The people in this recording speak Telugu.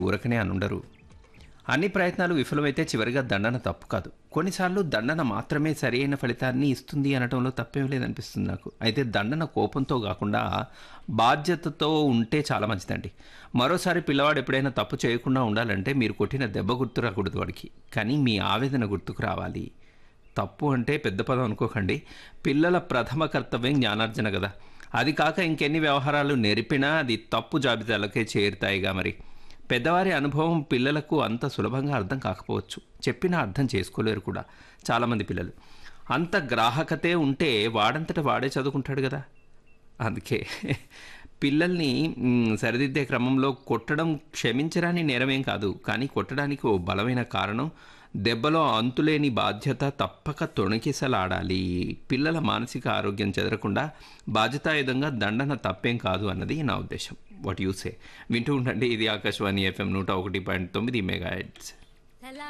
ఊరకనే అనుండరు అన్ని ప్రయత్నాలు విఫలమైతే చివరిగా దండన తప్పు కాదు కొన్నిసార్లు దండన మాత్రమే సరి అయిన ఫలితాన్ని ఇస్తుంది అనటంలో తప్పేం లేదనిపిస్తుంది నాకు అయితే దండన కోపంతో కాకుండా బాధ్యతతో ఉంటే చాలా మంచిదండి మరోసారి పిల్లవాడు ఎప్పుడైనా తప్పు చేయకుండా ఉండాలంటే మీరు కొట్టిన దెబ్బ గుర్తు రాకూడదు వాడికి కానీ మీ ఆవేదన గుర్తుకు రావాలి తప్పు అంటే పెద్ద పదం అనుకోకండి పిల్లల ప్రథమ కర్తవ్యం జ్ఞానార్జన కదా అది కాక ఇంకెన్ని వ్యవహారాలు నెరిపినా అది తప్పు జాబితాలకే చేరుతాయిగా మరి పెద్దవారి అనుభవం పిల్లలకు అంత సులభంగా అర్థం కాకపోవచ్చు చెప్పినా అర్థం చేసుకోలేరు కూడా చాలామంది పిల్లలు అంత గ్రాహకతే ఉంటే వాడంతట వాడే చదువుకుంటాడు కదా అందుకే పిల్లల్ని మ్, సరిదిద్దే క్రమంలో కొట్టడం క్షమించరాని నేరమేం కాదు కానీ కొట్టడానికి ఓ బలమైన కారణం దెబ్బలో అంతులేని బాధ్యత తప్పక తొణికిసలాడాలి పిల్లల మానసిక ఆరోగ్యం చెదరకుండా బాధ్యతాయుతంగా దండన తప్పేం కాదు అన్నది నా ఉద్దేశం వాట్ యూసే వింటూ ఉండండి ఇది ఆకాశవాణి ఎఫ్ఎం నూట ఒకటి పాయింట్ తొమ్మిది మెగా